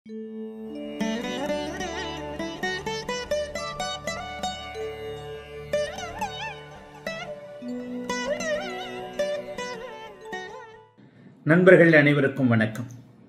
நண்பர்கள் அனைவருக்கும் வணக்கம்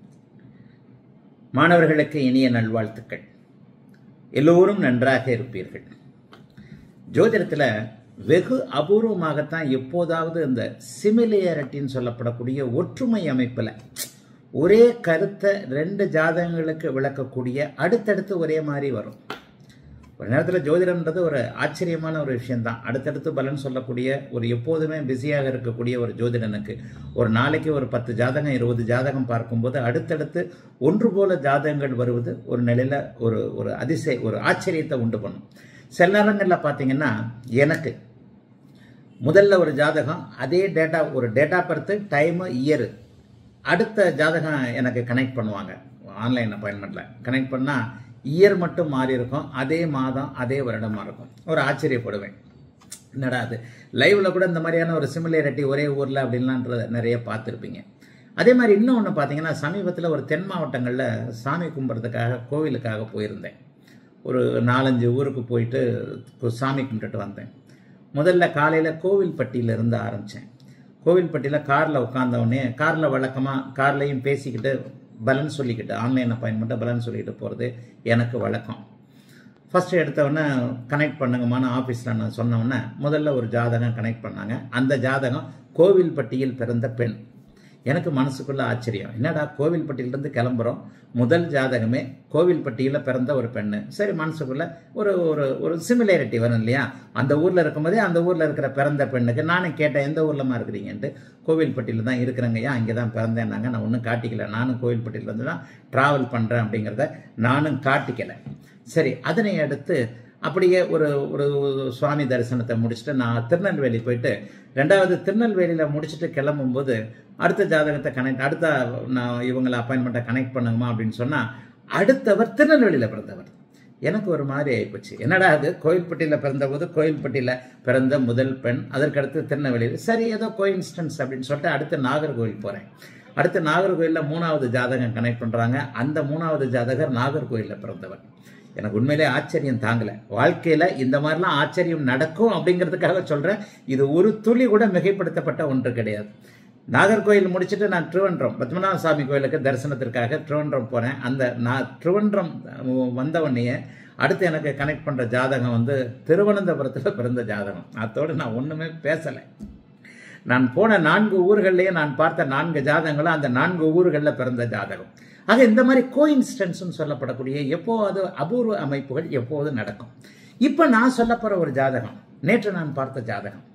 மாணவர்களுக்கு இனிய நல்வாழ்த்துக்கள் எல்லோரும் நன்றாக இருப்பீர்கள் ஜோதிடத்தில் வெகு அபூர்வமாகத்தான் எப்போதாவது இந்த சிமிலியாரிட்டின்னு சொல்லப்படக்கூடிய ஒற்றுமை அமைப்பில் ஒரே கருத்தை ரெண்டு ஜாதகங்களுக்கு விளக்கக்கூடிய அடுத்தடுத்து ஒரே மாதிரி வரும் ஒரு நேரத்தில் ஜோதிடம்ன்றது ஒரு ஆச்சரியமான ஒரு விஷயம்தான் அடுத்தடுத்து பலன் சொல்லக்கூடிய ஒரு எப்போதுமே பிஸியாக இருக்கக்கூடிய ஒரு ஜோதிடனுக்கு ஒரு நாளைக்கு ஒரு பத்து ஜாதகம் இருபது ஜாதகம் பார்க்கும்போது அடுத்தடுத்து ஒன்று போல ஜாதகங்கள் வருவது ஒரு நிலையில் ஒரு ஒரு அதிசய ஒரு ஆச்சரியத்தை உண்டு பண்ணும் சில நேரங்களில் பார்த்தீங்கன்னா எனக்கு முதல்ல ஒரு ஜாதகம் அதே டேட்டா ஒரு டேட்டா பர்த்து டைமு இயரு அடுத்த ஜாதகம் எனக்கு கனெக்ட் பண்ணுவாங்க ஆன்லைன் அப்பாயின்மெண்ட்டில் கனெக்ட் பண்ணால் இயர் மட்டும் மாறி இருக்கும் அதே மாதம் அதே வருடமாக இருக்கும் ஒரு ஆச்சரியப்படுவேன் என்னடா அது லைவ்ல கூட இந்த மாதிரியான ஒரு சிமிலேரிட்டி ஒரே ஊரில் அப்படின்லான்றத நிறைய பார்த்துருப்பீங்க அதே மாதிரி இன்னொன்று பார்த்தீங்கன்னா சமீபத்தில் ஒரு தென் மாவட்டங்களில் சாமி கும்பிட்றதுக்காக கோவிலுக்காக போயிருந்தேன் ஒரு நாலஞ்சு ஊருக்கு போயிட்டு சாமி கும்பிட்டுட்டு வந்தேன் முதல்ல காலையில் கோவில்பட்டியிலிருந்து ஆரம்பித்தேன் கோவில்பட்டியில் காரில் உட்காந்தவுடனே காரில் வழக்கமாக கார்லையும் பேசிக்கிட்டு பலன் சொல்லிக்கிட்டு ஆன்லைன் அப்பாயின்மெண்ட்டை பலன் சொல்லிக்கிட்டு போகிறது எனக்கு வழக்கம் ஃபஸ்ட்டு எடுத்தவொடனே கனெக்ட் பண்ணுங்கம்மான்னு ஆஃபீஸில் நான் சொன்னோன்னே முதல்ல ஒரு ஜாதகம் கனெக்ட் பண்ணாங்க அந்த ஜாதகம் கோவில்பட்டியில் பிறந்த பெண் எனக்கு மனசுக்குள்ள ஆச்சரியம் என்னடா கோவில்பட்டியிலேருந்து கிளம்புறோம் முதல் ஜாதகமே கோவில்பட்டியில் பிறந்த ஒரு பெண்ணு சரி மனசுக்குள்ள ஒரு ஒரு ஒரு சிமிலேரிட்டி வரும் இல்லையா அந்த ஊரில் இருக்கும்போதே அந்த ஊரில் இருக்கிற பிறந்த பெண்ணுக்கு நானும் கேட்டேன் எந்த ஊர்லமா இருக்கிறீங்கன்ட்டு கோவில்பட்டியில் தான் இருக்கிறேங்கய்யா அங்கே தான் பிறந்தேன்னாங்க நான் ஒன்றும் காட்டிக்கல நானும் கோவில்பட்டியிலேருந்து தான் ட்ராவல் பண்ணுறேன் அப்படிங்கிறத நானும் காட்டிக்கல சரி அதனை அடுத்து அப்படியே ஒரு ஒரு சுவாமி தரிசனத்தை முடிச்சுட்டு நான் திருநெல்வேலி போயிட்டு ரெண்டாவது திருநெல்வேலியில் முடிச்சுட்டு கிளம்பும்போது அடுத்த ஜாதகத்தை கனெக்ட் அடுத்த நான் இவங்களை அப்பாயின்மெண்ட்டை கனெக்ட் பண்ணுங்கம்மா அப்படின்னு சொன்னால் அடுத்தவர் திருநெல்வேலியில் பிறந்தவர் எனக்கு ஒரு மாதிரி ஆயிப்போச்சு என்னடா அது கோயில்பட்டியில் பிறந்தபோது கோயில்பட்டியில் பிறந்த முதல் பெண் அதற்கடுத்து திருநெல்வேலியில் சரி ஏதோ கோயின்ஸ்டன்ஸ் அப்படின்னு சொல்லிட்டு அடுத்து நாகர்கோவில் போகிறேன் அடுத்து நாகர்கோயிலில் மூணாவது ஜாதகம் கனெக்ட் பண்ணுறாங்க அந்த மூணாவது ஜாதகர் நாகர்கோயிலில் பிறந்தவர் எனக்கு உண்மையிலே ஆச்சரியம் தாங்கலை வாழ்க்கையில் இந்த மாதிரிலாம் ஆச்சரியம் நடக்கும் அப்படிங்கிறதுக்காக சொல்கிறேன் இது ஒரு துளி கூட மிகைப்படுத்தப்பட்ட ஒன்று கிடையாது நாகர்கோயில் முடிச்சுட்டு நான் திருவன்றம் பத்மநாப சாமி கோயிலுக்கு தரிசனத்திற்காக திருவன்றம் போனேன் அந்த நான் திருவன்றம் வந்தவொடனே அடுத்து எனக்கு கனெக்ட் பண்ணுற ஜாதகம் வந்து திருவனந்தபுரத்தில் பிறந்த ஜாதகம் அதோடு நான் ஒன்றுமே பேசலை நான் போன நான்கு ஊர்கள்லேயே நான் பார்த்த நான்கு ஜாதகங்களும் அந்த நான்கு ஊர்களில் பிறந்த ஜாதகம் ஆக இந்த மாதிரி கோயின்ஸ்டன்ஸ்னு சொல்லப்படக்கூடிய எப்போது அபூர்வ அமைப்புகள் எப்போது நடக்கும் இப்போ நான் சொல்ல போகிற ஒரு ஜாதகம் நேற்று நான் பார்த்த ஜாதகம்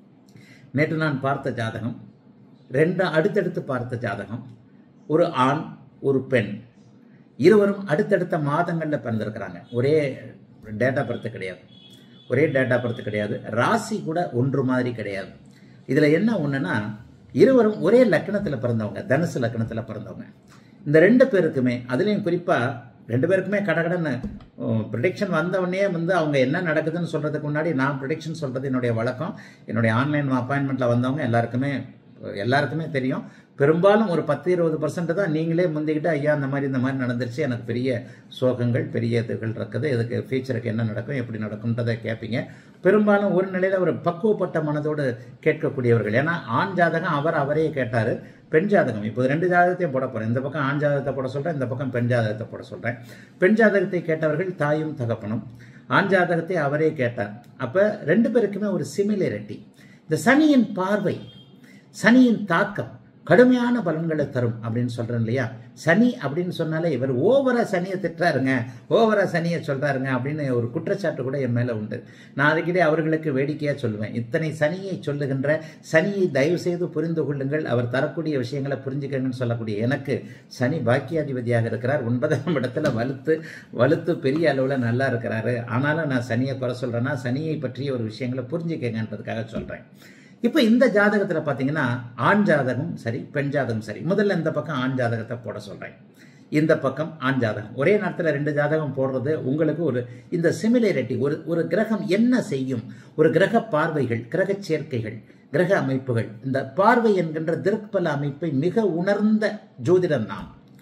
நேற்று நான் பார்த்த ஜாதகம் ரெண்டு அடுத்தடுத்து பார்த்த ஜாதகம் ஒரு ஆண் ஒரு பெண் இருவரும் அடுத்தடுத்த மாதங்களில் பிறந்திருக்கிறாங்க ஒரே டேட்டா பர்த்து கிடையாது ஒரே டேட்டா பர்த்து கிடையாது ராசி கூட ஒன்று மாதிரி கிடையாது இதில் என்ன ஒன்றுனா இருவரும் ஒரே லக்கணத்தில் பிறந்தவங்க தனுசு லக்கணத்தில் பிறந்தவங்க இந்த ரெண்டு பேருக்குமே அதுலேயும் குறிப்பாக ரெண்டு பேருக்குமே கடகடன்னு ப்ரிடிக்ஷன் வந்தவொடனே வந்து அவங்க என்ன நடக்குதுன்னு சொல்கிறதுக்கு முன்னாடி நான் ப்ரிடிக்ஷன் சொல்கிறது என்னுடைய வழக்கம் என்னுடைய ஆன்லைன் அப்பாயின்மெண்ட்டில் வந்தவங்க எல்லாருக்குமே எல்லாருக்குமே தெரியும் பெரும்பாலும் ஒரு பத்து இருபது பர்சன்ட் தான் நீங்களே முந்திக்கிட்டு ஐயா இந்த மாதிரி இந்த மாதிரி நடந்துருச்சு எனக்கு பெரிய சோகங்கள் பெரிய இதுகள் இருக்குது இதுக்கு ஃபியூச்சருக்கு என்ன நடக்கும் எப்படி நடக்கும்ன்றதை கேட்பீங்க பெரும்பாலும் ஒரு நிலையில் ஒரு பக்குவப்பட்ட மனதோடு கேட்கக்கூடியவர்கள் ஏன்னா ஆண் ஜாதகம் அவர் அவரே கேட்டார் பெண் ஜாதகம் இப்போ ரெண்டு ஜாதகத்தையும் போட போகிறேன் இந்த பக்கம் ஆண் ஜாதகத்தை போட சொல்கிறேன் இந்த பக்கம் பெண் ஜாதகத்தை போட சொல்கிறேன் பெண் ஜாதகத்தை கேட்டவர்கள் தாயும் தகப்பனும் ஆண் ஜாதகத்தை அவரே கேட்டார் அப்போ ரெண்டு பேருக்குமே ஒரு சிமிலேரிட்டி இந்த சனியின் பார்வை சனியின் தாக்கம் கடுமையான பலன்களை தரும் அப்படின்னு சொல்றேன் இல்லையா சனி அப்படின்னு சொன்னாலே இவர் ஓவரா சனியை திட்டுறாருங்க ஓவரா சனியை சொல்றாருங்க அப்படின்னு ஒரு குற்றச்சாட்டு கூட என் மேல உண்டு நான் அடிக்கடி அவர்களுக்கு வேடிக்கையா சொல்லுவேன் இத்தனை சனியை சொல்லுகின்ற சனியை தயவு செய்து புரிந்து கொள்ளுங்கள் அவர் தரக்கூடிய விஷயங்களை புரிஞ்சுக்கங்கன்னு சொல்லக்கூடிய எனக்கு சனி பாக்கியாதிபதியாக இருக்கிறார் ஒன்பதாம் இடத்துல வலுத்து வலுத்து பெரிய அளவில் நல்லா இருக்கிறாரு ஆனாலும் நான் சனியை குறை சொல்றேன்னா சனியை பற்றிய ஒரு விஷயங்களை புரிஞ்சுக்கங்கன்றதுக்காக சொல்றேன் இப்போ இந்த ஜாதகத்தில் பார்த்தீங்கன்னா ஆண் ஜாதகம் சரி பெண் ஜாதகம் சரி முதல்ல இந்த பக்கம் ஆண் ஜாதகத்தை போட சொல்கிறேன் இந்த பக்கம் ஆண் ஜாதகம் ஒரே நேரத்தில் ரெண்டு ஜாதகம் போடுறது உங்களுக்கு ஒரு இந்த சிமிலேரிட்டி ஒரு ஒரு கிரகம் என்ன செய்யும் ஒரு கிரக பார்வைகள் கிரக சேர்க்கைகள் கிரக அமைப்புகள் இந்த பார்வை என்கின்ற திருப்பல அமைப்பை மிக உணர்ந்த ஜோதிடம் நாம்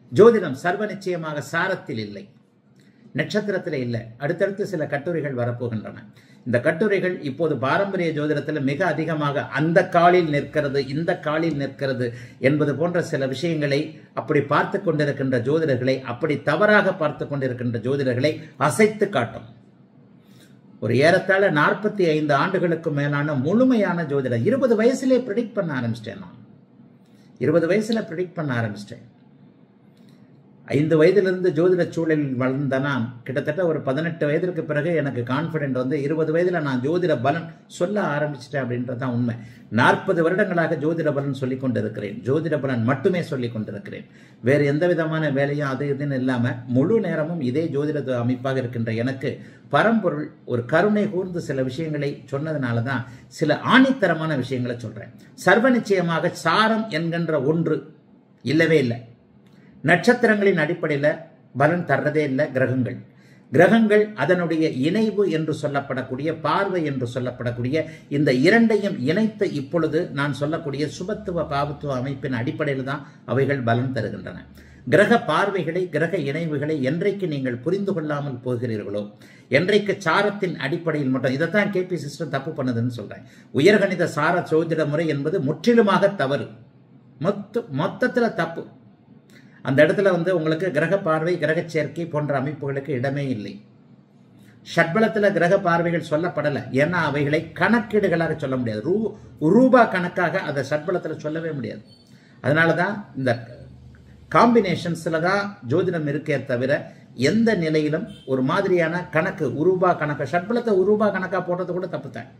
ஜோதிடம் சர்வ நிச்சயமாக சாரத்தில் இல்லை நட்சத்திரத்தில் இல்லை அடுத்தடுத்து சில கட்டுரைகள் வரப்போகின்றன இந்த கட்டுரைகள் இப்போது பாரம்பரிய ஜோதிடத்தில் மிக அதிகமாக அந்த காலில் நிற்கிறது இந்த காலில் நிற்கிறது என்பது போன்ற சில விஷயங்களை அப்படி பார்த்து கொண்டிருக்கின்ற ஜோதிடர்களை அப்படி தவறாக பார்த்து கொண்டிருக்கின்ற ஜோதிடர்களை அசைத்து காட்டும் ஒரு ஏறத்தாழ நாற்பத்தி ஐந்து ஆண்டுகளுக்கு மேலான முழுமையான ஜோதிடம் இருபது வயசுலேயே ப்ரிடிக்ட் பண்ண ஆரம்பிச்சிட்டேன் நான் இருபது வயசுல ப்ரிடிக்ட் பண்ண ஆரம்பிச்சிட்டேன் ஐந்து வயதிலிருந்து ஜோதிட சூழலில் வளர்ந்த நான் கிட்டத்தட்ட ஒரு பதினெட்டு வயதிற்கு பிறகு எனக்கு கான்ஃபிடென்ட் வந்து இருபது வயதில் நான் ஜோதிட பலன் சொல்ல ஆரம்பிச்சிட்டேன் அப்படின்றது தான் உண்மை நாற்பது வருடங்களாக ஜோதிட பலன் சொல்லிக் கொண்டிருக்கிறேன் ஜோதிட பலன் மட்டுமே சொல்லிக் கொண்டிருக்கிறேன் வேறு எந்த விதமான வேலையும் அது இதுன்னு இல்லாமல் முழு நேரமும் இதே ஜோதிட அமைப்பாக இருக்கின்ற எனக்கு பரம்பொருள் ஒரு கருணை கூர்ந்து சில விஷயங்களை சொன்னதுனால தான் சில ஆணித்தரமான விஷயங்களை சொல்கிறேன் சர்வ நிச்சயமாக சாரம் என்கின்ற ஒன்று இல்லவே இல்லை நட்சத்திரங்களின் அடிப்படையில் பலன் தர்றதே இல்லை கிரகங்கள் கிரகங்கள் அதனுடைய இணைவு என்று சொல்லப்படக்கூடிய பார்வை என்று சொல்லப்படக்கூடிய இந்த இரண்டையும் இணைத்து இப்பொழுது நான் சொல்லக்கூடிய சுபத்துவ பாவத்துவ அமைப்பின் அடிப்படையில் தான் அவைகள் பலன் தருகின்றன கிரக பார்வைகளை கிரக இணைவுகளை என்றைக்கு நீங்கள் புரிந்து கொள்ளாமல் போகிறீர்களோ என்றைக்கு சாரத்தின் அடிப்படையில் மட்டும் இதைத்தான் கேபி சிஸ்டம் தப்பு பண்ணுதுன்னு சொல்றேன் உயர்கணித சார சோதிட முறை என்பது முற்றிலுமாக தவறு மொத்த மொத்தத்தில் தப்பு அந்த இடத்துல வந்து உங்களுக்கு கிரக பார்வை கிரக சேர்க்கை போன்ற அமைப்புகளுக்கு இடமே இல்லை ஷட்பலத்தில் கிரக பார்வைகள் சொல்லப்படலை ஏன்னா அவைகளை கணக்கீடுகளாக சொல்ல முடியாது ரூ ரூபா கணக்காக அதை ஷட்பலத்தில் சொல்லவே முடியாது அதனால தான் இந்த காம்பினேஷன்ஸில் தான் ஜோதிடம் இருக்கே தவிர எந்த நிலையிலும் ஒரு மாதிரியான கணக்கு உருபா கணக்கு ஷட்பலத்தை உருபா கணக்காக போட்டது கூட தப்புத்தான்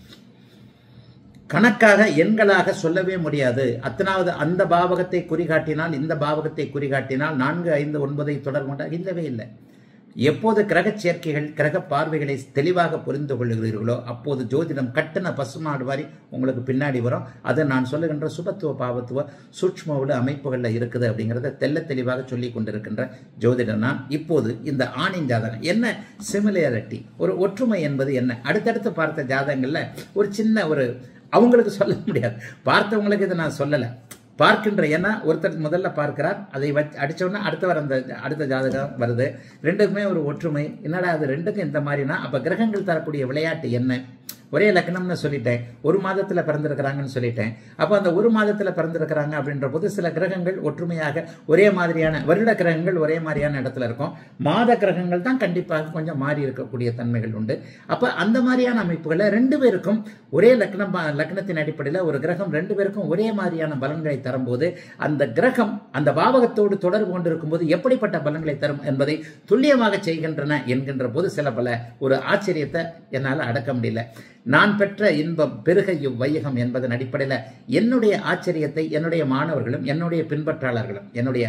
கணக்காக எண்களாக சொல்லவே முடியாது அத்தனாவது அந்த பாவகத்தை குறிகாட்டினால் இந்த பாவகத்தை குறிகாட்டினால் நான்கு ஐந்து ஒன்பதை தொடர் கொண்ட இல்லவே இல்லை எப்போது கிரக சேர்க்கைகள் கிரக பார்வைகளை தெளிவாக புரிந்து கொள்கிறீர்களோ அப்போது ஜோதிடம் கட்டின பசுமாடு மாதிரி உங்களுக்கு பின்னாடி வரும் அது நான் சொல்லுகின்ற சுபத்துவ பாவத்துவ சூட்ச்மவுல அமைப்புகளில் இருக்குது அப்படிங்கிறத தெல்ல தெளிவாக சொல்லி கொண்டிருக்கின்ற ஜோதிடம் நான் இப்போது இந்த ஆணின் ஜாதகம் என்ன சிமிலியாரிட்டி ஒரு ஒற்றுமை என்பது என்ன அடுத்தடுத்து பார்த்த ஜாதகங்களில் ஒரு சின்ன ஒரு அவங்களுக்கு சொல்ல முடியாது பார்த்தவங்களுக்கு இதை நான் சொல்லலை பார்க்கின்ற ஏன்னா ஒருத்தர் முதல்ல பார்க்கிறார் அதை வச்சு அடித்தோடனே அடுத்தவர் அந்த அடுத்த ஜாதகம் வருது ரெண்டுக்குமே ஒரு ஒற்றுமை என்னடா அது ரெண்டுக்கும் இந்த மாதிரினா அப்போ கிரகங்கள் தரக்கூடிய விளையாட்டு என்ன ஒரே லக்னம்னு சொல்லிட்டேன் ஒரு மாதத்தில் பிறந்திருக்கிறாங்கன்னு சொல்லிட்டேன் அப்போ அந்த ஒரு மாதத்தில் பிறந்திருக்கிறாங்க அப்படின்ற போது சில கிரகங்கள் ஒற்றுமையாக ஒரே மாதிரியான வருட கிரகங்கள் ஒரே மாதிரியான இடத்துல இருக்கும் மாத கிரகங்கள் தான் கண்டிப்பாக கொஞ்சம் மாறி இருக்கக்கூடிய தன்மைகள் உண்டு அப்போ அந்த மாதிரியான அமைப்புகளை ரெண்டு பேருக்கும் ஒரே லக்னம் லக்னத்தின் அடிப்படையில் ஒரு கிரகம் ரெண்டு பேருக்கும் ஒரே மாதிரியான பலன்களை தரும்போது அந்த கிரகம் அந்த பாவகத்தோடு தொடர்பு கொண்டிருக்கும் போது எப்படிப்பட்ட பலன்களை தரும் என்பதை துல்லியமாக செய்கின்றன என்கின்ற போது சில பல ஒரு ஆச்சரியத்தை என்னால் அடக்க முடியல நான் பெற்ற இன்பம் பெருக இவ்வையகம் என்பதன் அடிப்படையில் என்னுடைய ஆச்சரியத்தை என்னுடைய மாணவர்களும் என்னுடைய பின்பற்றாளர்களும் என்னுடைய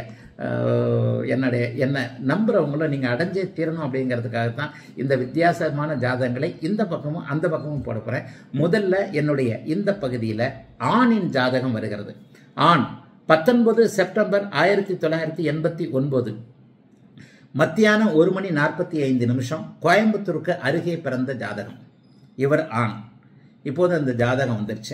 என்னுடைய என்னை நம்புறவங்களும் நீங்கள் அடைஞ்சே தீரணும் அப்படிங்கிறதுக்காக தான் இந்த வித்தியாசமான ஜாதகங்களை இந்த பக்கமும் அந்த பக்கமும் போட போகிறேன் முதல்ல என்னுடைய இந்த பகுதியில் ஆணின் ஜாதகம் வருகிறது ஆண் பத்தொன்பது செப்டம்பர் ஆயிரத்தி தொள்ளாயிரத்தி எண்பத்தி ஒன்பது மத்தியானம் ஒரு மணி நாற்பத்தி ஐந்து நிமிஷம் கோயம்புத்தூருக்கு அருகே பிறந்த ஜாதகம் இவர் ஆண் இப்போது அந்த ஜாதகம் வந்துருச்சு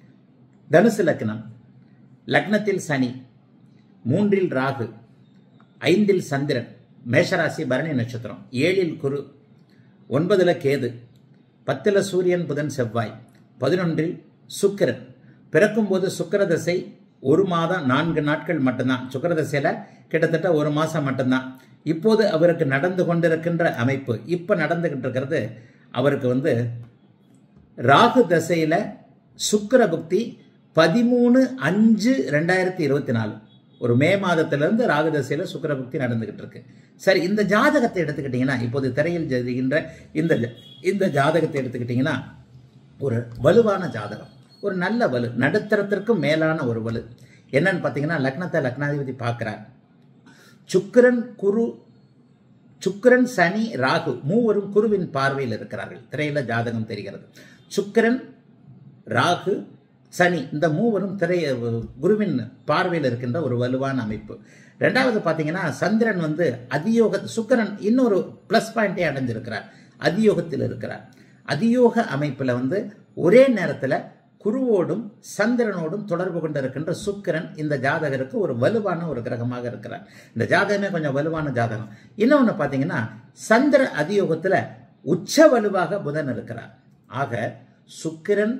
தனுசு லக்னம் லக்னத்தில் சனி மூன்றில் ராகு ஐந்தில் சந்திரன் மேஷராசி பரணி நட்சத்திரம் ஏழில் குரு ஒன்பதுல கேது பத்தில் சூரியன் புதன் செவ்வாய் பதினொன்றில் சுக்கிரன் பிறக்கும்போது சுக்கர தசை ஒரு மாதம் நான்கு நாட்கள் மட்டும்தான் சுக்கர தசையில் கிட்டத்தட்ட ஒரு மாதம் மட்டும்தான் இப்போது அவருக்கு நடந்து கொண்டிருக்கின்ற அமைப்பு இப்போ நடந்துகிட்டு இருக்கிறது அவருக்கு வந்து ராகு தசையில் சுக்கர புக்தி பதிமூணு அஞ்சு ரெண்டாயிரத்தி இருபத்தி நாலு ஒரு மே மாதத்திலிருந்து ராகு தசையில் சுக்கர புக்தி நடந்துகிட்டு இருக்கு சரி இந்த ஜாதகத்தை எடுத்துக்கிட்டிங்கன்னா இப்போது திரையில் ஜெயிக்கின்ற இந்த இந்த ஜாதகத்தை எடுத்துக்கிட்டிங்கன்னா ஒரு வலுவான ஜாதகம் ஒரு நல்ல வலு நடுத்தரத்திற்கும் மேலான ஒரு வலு என்னன்னு பார்த்தீங்கன்னா லக்னத்தை லக்னாதிபதி பார்க்குறார் சுக்கிரன் குரு சுக்கிரன் சனி ராகு மூவரும் குருவின் பார்வையில் இருக்கிறார்கள் திரையில ஜாதகம் தெரிகிறது சுக்கிரன் ராகு சனி இந்த மூவரும் திரைய குருவின் பார்வையில் இருக்கின்ற ஒரு வலுவான அமைப்பு ரெண்டாவது பார்த்தீங்கன்னா சந்திரன் வந்து அதியோக சுக்கரன் இன்னொரு ப்ளஸ் பாயிண்டே அடைஞ்சிருக்கிறார் அதியோகத்தில் இருக்கிறார் அதியோக அமைப்பில் வந்து ஒரே நேரத்தில் குருவோடும் சந்திரனோடும் தொடர்பு கொண்டிருக்கின்ற சுக்கிரன் இந்த ஜாதகருக்கு ஒரு வலுவான ஒரு கிரகமாக இருக்கிறார் இந்த ஜாதகமே கொஞ்சம் வலுவான ஜாதகம் இன்னொன்று பார்த்தீங்கன்னா சந்திர அதியோகத்தில் உச்ச வலுவாக புதன் இருக்கிறார் ஆக சுக்கிரன்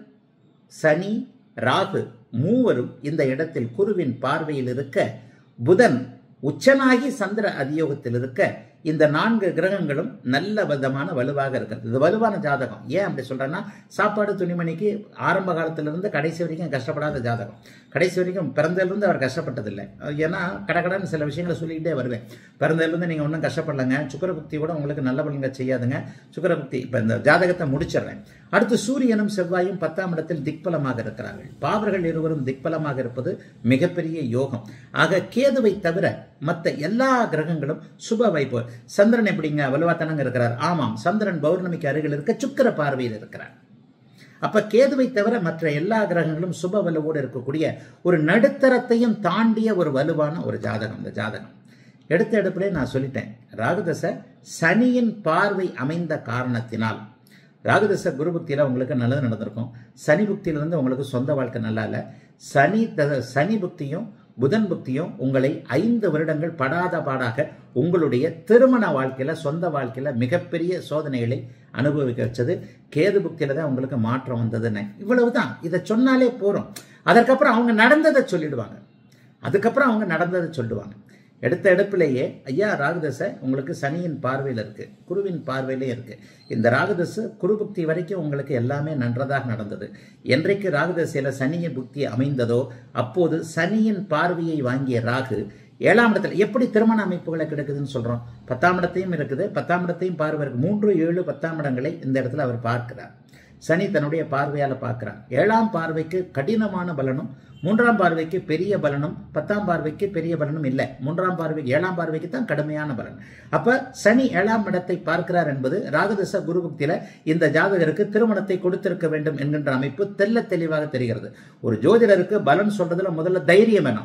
சனி ராகு மூவரும் இந்த இடத்தில் குருவின் பார்வையில் இருக்க புதன் உச்சனாகி சந்திர அதியோகத்தில் இருக்க இந்த நான்கு கிரகங்களும் நல்ல விதமான வலுவாக இருக்கிறது இது வலுவான ஜாதகம் ஏன் அப்படி சொல்றேன்னா சாப்பாடு துணிமணிக்கு ஆரம்ப காலத்திலிருந்து கடைசி வரைக்கும் கஷ்டப்படாத ஜாதகம் கடைசி வரைக்கும் பிறந்ததிலிருந்து அவர் கஷ்டப்பட்டதில்லை ஏன்னா கடகடன்னு சில விஷயங்களை சொல்லிக்கிட்டே வருவேன் பிறந்ததிலிருந்து நீங்கள் ஒன்றும் கஷ்டப்படலைங்க சுக்கரபுக்தி கூட உங்களுக்கு நல்ல பலன்கள் செய்யாதுங்க சுக்கரபுக்தி இப்போ இந்த ஜாதகத்தை முடிச்சிடுறேன் அடுத்து சூரியனும் செவ்வாயும் பத்தாம் இடத்தில் திக்பலமாக இருக்கிறார்கள் பாவர்கள் இருவரும் திக்பலமாக இருப்பது மிகப்பெரிய யோகம் ஆக கேதுவை தவிர மற்ற எல்லா கிரகங்களும் சுப வைப்பு சந்திரன் எப்படிங்க வலுவாத்தனங்க இருக்கிறார் ஆமாம் சந்திரன் பௌர்ணமிக்கு அருகில் இருக்க சுக்கர பார்வையில் இருக்கிறார் அப்ப கேதுவை தவிர மற்ற எல்லா கிரகங்களும் சுப வலுவோடு இருக்கக்கூடிய ஒரு நடுத்தரத்தையும் தாண்டிய ஒரு வலுவான ஒரு ஜாதகம் இந்த ஜாதகம் எடுத்த எடுப்பிலே நான் சொல்லிட்டேன் ராகுதச சனியின் பார்வை அமைந்த காரணத்தினால் ராகுதச குரு புக்தியில் உங்களுக்கு நல்லது நடந்திருக்கும் சனி புக்தியிலிருந்து உங்களுக்கு சொந்த வாழ்க்கை நல்லா இல்லை சனி த- சனி புக்தியும் புதன் புக்தியும் உங்களை ஐந்து வருடங்கள் படாத பாடாக உங்களுடைய திருமண வாழ்க்கையில சொந்த வாழ்க்கையில மிகப்பெரிய சோதனைகளை அனுபவிக்க வச்சது கேது புக்தியில தான் உங்களுக்கு மாற்றம் வந்ததுன்னு இவ்வளவுதான் இதை சொன்னாலே போறோம் அதற்கப்புறம் அவங்க நடந்ததை சொல்லிடுவாங்க அதுக்கப்புறம் அவங்க நடந்ததை சொல்லுவாங்க எடுத்த எடுப்பிலேயே ஐயா ராகுதசை உங்களுக்கு சனியின் பார்வையில் இருக்கு குருவின் பார்வையிலே இருக்கு இந்த ராகுதசு குரு புக்தி வரைக்கும் உங்களுக்கு எல்லாமே நன்றதாக நடந்தது என்றைக்கு ராகுதசையில சனியின் புக்தி அமைந்ததோ அப்போது சனியின் பார்வையை வாங்கிய ராகு ஏழாம் இடத்துல எப்படி திருமண அமைப்புகளை கிடைக்குதுன்னு சொல்றோம் பத்தாம் இடத்தையும் இருக்குது பத்தாம் இடத்தையும் பார்வை இருக்கு மூன்று ஏழு பத்தாம் இடங்களை இந்த இடத்துல அவர் பார்க்கிறார் சனி தன்னுடைய பார்வையால பார்க்கிறார் ஏழாம் பார்வைக்கு கடினமான பலனும் மூன்றாம் பார்வைக்கு பெரிய பலனும் பத்தாம் பார்வைக்கு பெரிய பலனும் இல்லை மூன்றாம் பார்வை ஏழாம் பார்வைக்கு தான் கடுமையான பலன் அப்ப சனி ஏழாம் இடத்தை பார்க்கிறார் என்பது ராகதச குருபக்தியில இந்த ஜாதகருக்கு திருமணத்தை கொடுத்திருக்க வேண்டும் என்கின்ற அமைப்பு தெல்ல தெளிவாக தெரிகிறது ஒரு ஜோதிடருக்கு பலன் சொல்றதுல முதல்ல தைரியம் வேணும்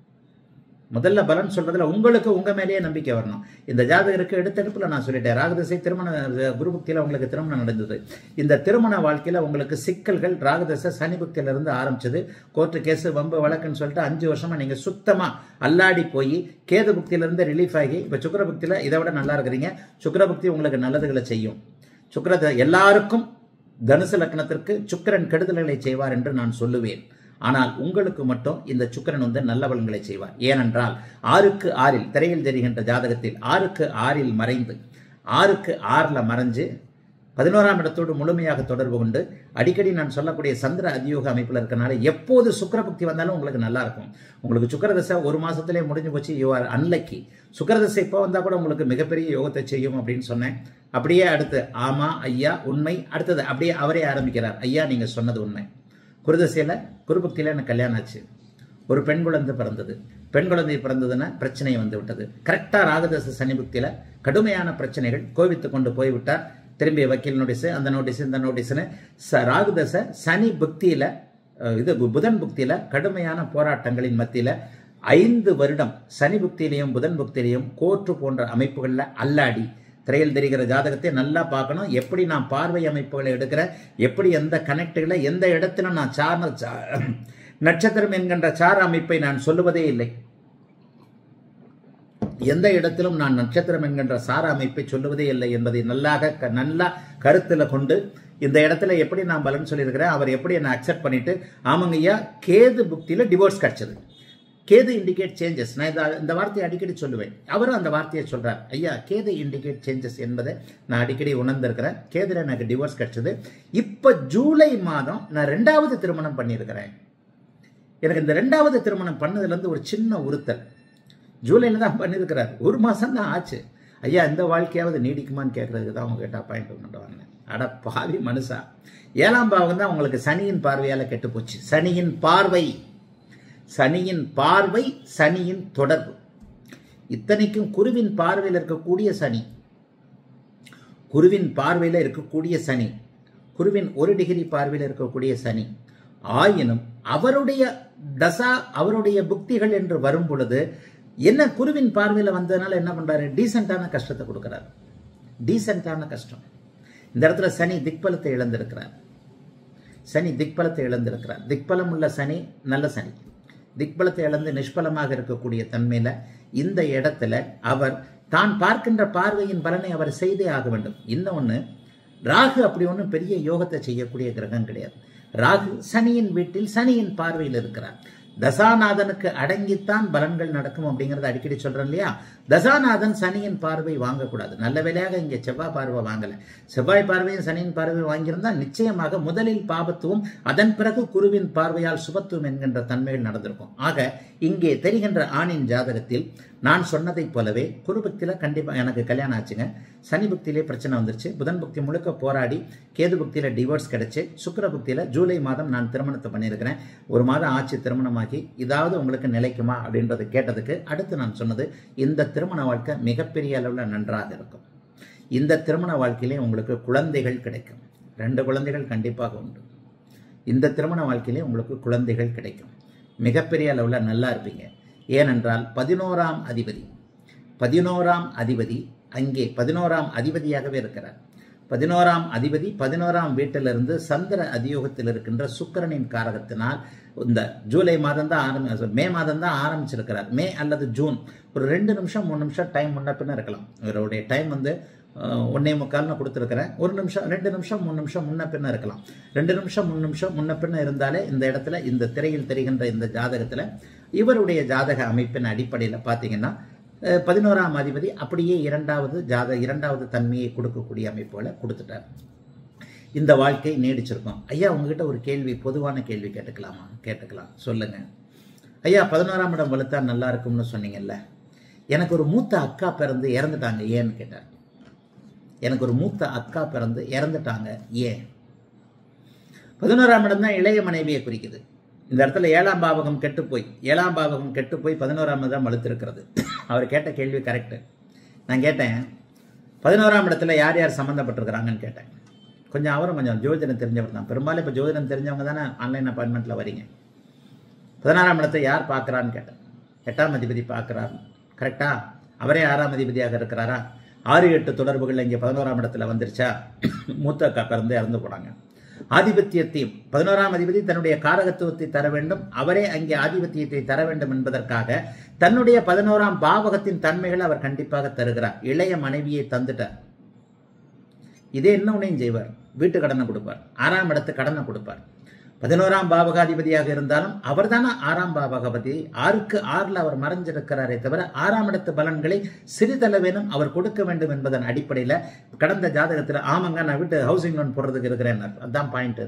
முதல்ல பலன் சொல்றதுல உங்களுக்கு உங்க மேலேயே நம்பிக்கை வரணும் இந்த ஜாதகருக்கு எடுத்தெடுப்புல நான் சொல்லிட்டேன் ராகதசை திருமண குருபக்தியில உங்களுக்கு திருமணம் நடந்தது இந்த திருமண வாழ்க்கையில உங்களுக்கு சிக்கல்கள் ராகதசை சனி புக்தியில இருந்து ஆரம்பிச்சது கோர்ட்டு கேஸ் வம்பு வழக்குன்னு சொல்லிட்டு அஞ்சு வருஷமா நீங்க சுத்தமா அல்லாடி போய் கேது புக்தியில இருந்து ரிலீஃப் ஆகி இப்ப சுக்கர புக்தியில இதை விட நல்லா இருக்கிறீங்க சுக்கர புக்தி உங்களுக்கு நல்லதுகளை செய்யும் சுக்கர எல்லாருக்கும் தனுசு லக்னத்திற்கு சுக்கிரன் கெடுதல்களை செய்வார் என்று நான் சொல்லுவேன் ஆனால் உங்களுக்கு மட்டும் இந்த சுக்கிரன் வந்து நல்ல பலன்களை செய்வார் ஏனென்றால் ஆறுக்கு ஆறில் திரையில் தெரிகின்ற ஜாதகத்தில் ஆறுக்கு ஆறில் மறைந்து ஆறுக்கு ஆறில் மறைஞ்சு பதினோராம் இடத்தோடு முழுமையாக தொடர்பு கொண்டு அடிக்கடி நான் சொல்லக்கூடிய சந்திர அதியோக அமைப்பில் இருக்கனால எப்போது சுக்கரபக்தி வந்தாலும் உங்களுக்கு நல்லா இருக்கும் உங்களுக்கு சுக்கரதசை ஒரு மாசத்திலே முடிஞ்சு போச்சு யூ ஆர் அன்லக்கி சுக்கரதசை இப்போ வந்தா கூட உங்களுக்கு மிகப்பெரிய யோகத்தை செய்யும் அப்படின்னு சொன்னேன் அப்படியே அடுத்து ஆமா ஐயா உண்மை அடுத்தது அப்படியே அவரே ஆரம்பிக்கிறார் ஐயா நீங்க சொன்னது உண்மை குருதசையில குருபக்தியில எனக்கு கல்யாணம் ஆச்சு ஒரு பெண் குழந்தை பிறந்தது பெண் குழந்தை பிறந்ததுன்னா பிரச்சனை வந்து விட்டது கரெக்டா ராகதச சனி புக்தியில கடுமையான பிரச்சனைகள் கோவித்து கொண்டு போய்விட்டார் திரும்பிய வக்கீல் நோட்டீஸ் அந்த நோட்டீஸ் இந்த நோட்டீஸ்னு ச ராகுதச சனி புக்தியில அஹ், இது பு- புதன் புக்தியில கடுமையான போராட்டங்களின் மத்தியில ஐந்து வருடம் சனி புக்தியிலையும் புதன் புக்தியிலையும் கோர்ட்டு போன்ற அமைப்புகள்ல அல்லாடி திரையில் தெரிகிற ஜாதகத்தை நல்லா பார்க்கணும் எப்படி நான் பார்வை அமைப்புகளை எடுக்கிறேன் எப்படி எந்த கனெக்டுகளை எந்த இடத்துல நான் சார்ந்த சா- நட்சத்திரம் என்கின்ற சார அமைப்பை நான் சொல்லுவதே இல்லை எந்த இடத்திலும் நான் நட்சத்திரம் என்கின்ற சார அமைப்பை சொல்லுவதே இல்லை என்பதை நல்லாக க- நல்லா கருத்துல கொண்டு இந்த இடத்துல எப்படி நான் பலன் சொல்லியிருக்கிறேன் அவர் எப்படி என்னை அக்செப்ட் பண்ணிட்டு ஆமாங்க ஐயா கேது புக்தியில டிவோர்ஸ் கிடைச்சது கேது இண்டிகேட் சேஞ்சஸ் நான் இந்த இந்த வார்த்தையை அடிக்கடி சொல்லுவேன் அவரும் அந்த வார்த்தையை சொல்றார் ஐயா கேது இண்டிகேட் சேஞ்சஸ் என்பதை நான் அடிக்கடி உணர்ந்திருக்கிறேன் கேதுல எனக்கு டிவோர்ஸ் கிடைச்சது இப்ப ஜூலை மாதம் நான் ரெண்டாவது திருமணம் பண்ணியிருக்கிறேன் எனக்கு இந்த ரெண்டாவது திருமணம் பண்ணதுல இருந்து ஒரு சின்ன உறுத்தல் ஜூலைல தான் பண்ணியிருக்கிறார் ஒரு மாசம் தான் ஆச்சு ஐயா இந்த வாழ்க்கையாவது நீடிக்குமான்னு கேட்கறதுக்கு தான் அவங்க கேட்ட அப்பாயின்மெண்ட் வாங்கினேன் அட பாவி மனுஷா ஏழாம் பாவம் தான் உங்களுக்கு சனியின் பார்வையால கெட்டு போச்சு சனியின் பார்வை சனியின் பார்வை சனியின் தொடர்பு இத்தனைக்கும் குருவின் பார்வையில் இருக்கக்கூடிய சனி குருவின் பார்வையில் இருக்கக்கூடிய சனி குருவின் ஒரு டிகிரி பார்வையில் இருக்கக்கூடிய சனி ஆயினும் அவருடைய தசா அவருடைய புக்திகள் என்று வரும் பொழுது என்ன குருவின் பார்வையில் வந்ததுனால என்ன பண்றாரு டீசென்டான கஷ்டத்தை கொடுக்கிறார் டீசென்டான கஷ்டம் இந்த இடத்துல சனி திக்பலத்தை இழந்திருக்கிறார் சனி திக்பலத்தை இழந்திருக்கிறார் திக்பலம் உள்ள சனி நல்ல சனி திக்பலத்தை இழந்து நிஷ்பலமாக இருக்கக்கூடிய தன்மையில இந்த இடத்துல அவர் தான் பார்க்கின்ற பார்வையின் பலனை அவர் செய்தே ஆக வேண்டும் இன்னொன்னு ராகு அப்படி ஒன்றும் பெரிய யோகத்தை செய்யக்கூடிய கிரகம் கிடையாது ராகு சனியின் வீட்டில் சனியின் பார்வையில் இருக்கிறார் தசாநாதனுக்கு அடங்கித்தான் பலன்கள் நடக்கும் அப்படிங்கறத அடிக்கடி சொல்றேன் இல்லையா தசாநாதன் சனியின் பார்வை வாங்கக்கூடாது நல்ல வேலையாக இங்க செவ்வாய் பார்வை வாங்கல செவ்வாய் பார்வையும் சனியின் பார்வையும் வாங்கியிருந்தா நிச்சயமாக முதலில் பாபத்துவம் அதன் பிறகு குருவின் பார்வையால் சுபத்துவம் என்கின்ற தன்மைகள் நடந்திருக்கும் ஆக இங்கே தெரிகின்ற ஆணின் ஜாதகத்தில் நான் சொன்னதைப் போலவே குரு பக்தியில கண்டிப்பா எனக்கு கல்யாணம் ஆச்சுங்க சனி பக்தியிலே பிரச்சனை வந்துருச்சு புதன் பக்தி முழுக்க போராடி கேது பக்தியில டிவோர்ஸ் கிடைச்சு சுக்கிர பக்தியில ஜூலை மாதம் நான் திருமணத்தை பண்ணியிருக்கிறேன் ஒரு மாதம் ஆச்சு திருமணமாகி இதாவது உங்களுக்கு நிலைக்குமா அப்படின்றத கேட்டதுக்கு அடுத்து நான் சொன்னது இந்த திருமண வாழ்க்கை மிகப்பெரிய அளவில் நன்றாக இருக்கும் இந்த திருமண வாழ்க்கையிலே உங்களுக்கு குழந்தைகள் கிடைக்கும் ரெண்டு குழந்தைகள் கண்டிப்பாக உண்டு இந்த திருமண வாழ்க்கையிலே உங்களுக்கு குழந்தைகள் கிடைக்கும் மிகப்பெரிய அளவில் நல்லா இருப்பீங்க ஏனென்றால் பதினோராம் அதிபதி பதினோராம் அதிபதி அங்கே பதினோராம் அதிபதியாகவே இருக்கிறார் பதினோராம் அதிபதி பதினோராம் வீட்டிலிருந்து சந்திர அதியோகத்தில் இருக்கின்ற சுக்கிரனின் காரகத்தினால் இந்த ஜூலை மாதம் தான் ஆரம்பி மே மாதம் தான் ஆரம்பிச்சிருக்கிறார் மே அல்லது ஜூன் ஒரு ரெண்டு நிமிஷம் மூணு நிமிஷம் டைம் முன்ன பின்ன இருக்கலாம் இவருடைய டைம் வந்து அஹ், ஒண்ணே முக்கால்னு கொடுத்துருக்கிறேன் ஒரு நிமிஷம் ரெண்டு நிமிஷம் மூணு நிமிஷம் முன்ன பின்ன இருக்கலாம் ரெண்டு நிமிஷம் மூணு நிமிஷம் முன்ன பின்ன இருந்தாலே இந்த இடத்துல இந்த திரையில் தெரிகின்ற இந்த ஜாதகத்தில் இவருடைய ஜாதக அமைப்பின் அடிப்படையில் பார்த்தீங்கன்னா அஹ், பதினோராம் அதிபதி அப்படியே இரண்டாவது ஜாத இரண்டாவது தன்மையை கொடுக்கக்கூடிய அமைப்புகளை கொடுத்துட்டார் இந்த வாழ்க்கை நீடிச்சிருக்கும் ஐயா உங்ககிட்ட ஒரு கேள்வி பொதுவான கேள்வி கேட்டுக்கலாமா கேட்டுக்கலாம் சொல்லுங்க ஐயா பதினோராம் இடம் வலுத்தா நல்லா இருக்கும்னு சொன்னீங்கல்ல எனக்கு ஒரு மூத்த அக்கா பிறந்து இறந்துட்டாங்க ஏன்னு கேட்டார் எனக்கு ஒரு மூத்த அக்கா பிறந்து இறந்துட்டாங்க ஏன் பதினோராம் இடம் தான் இளைய மனைவியை குறிக்குது இந்த இடத்துல ஏழாம் பாவகம் கெட்டு போய் ஏழாம் பாவகம் கெட்டு போய் பதினோராம் இடம் வலுத்திருக்கிறது அவர் கேட்ட கேள்வி கரெக்டு நான் கேட்டேன் பதினோராம் இடத்துல யார் யார் சம்மந்தப்பட்டிருக்கிறாங்கன்னு கேட்டேன் கொஞ்சம் அவரும் கொஞ்சம் ஜோதிடம் தெரிஞ்சவர் தான் பெரும்பாலும் இப்போ ஜோதிடம் தெரிஞ்சவங்க தானே ஆன்லைன் அப்பாயின்மெண்ட்டில் வரீங்க பதினாறாம் இடத்தை யார் பார்க்குறான்னு கேட்டேன் எட்டாம் அதிபதி பார்க்குறார் கரெக்டா அவரே ஆறாம் அதிபதியாக இருக்கிறாரா ஆறு எட்டு தொடர்புகள் இங்கே பதினோராம் இடத்துல வந்துருச்சா மூத்த அக்கா பிறந்து இறந்து போனாங்க ஆதிபத்தியத்தையும் பதினோராம் அதிபதி தன்னுடைய காரகத்துவத்தை தர வேண்டும் அவரே அங்கே ஆதிபத்தியத்தை தர வேண்டும் என்பதற்காக தன்னுடைய பதினோராம் பாவகத்தின் தன்மைகளை அவர் கண்டிப்பாக தருகிறார் இளைய மனைவியை தந்துட்டார் இதே என்ன ஒன்றையும் செய்வார் வீட்டு கடனை கொடுப்பார் ஆறாம் இடத்து கடனை கொடுப்பார் பதினோராம் பாவகாதிபதியாக இருந்தாலும் அவர்தானே ஆறாம் பாவகாதிபதி ஆறுக்கு ஆறில் அவர் மறைஞ்சிருக்கிறாரே தவிர ஆறாம் இடத்து பலன்களை சிறிதளவேனும் அவர் கொடுக்க வேண்டும் என்பதன் அடிப்படையில் கடந்த ஜாதகத்தில் ஆமாங்க நான் வீட்டு ஹவுசிங் லோன் போடுறதுக்கு இருக்கிறேன் அதான் பாயிண்ட்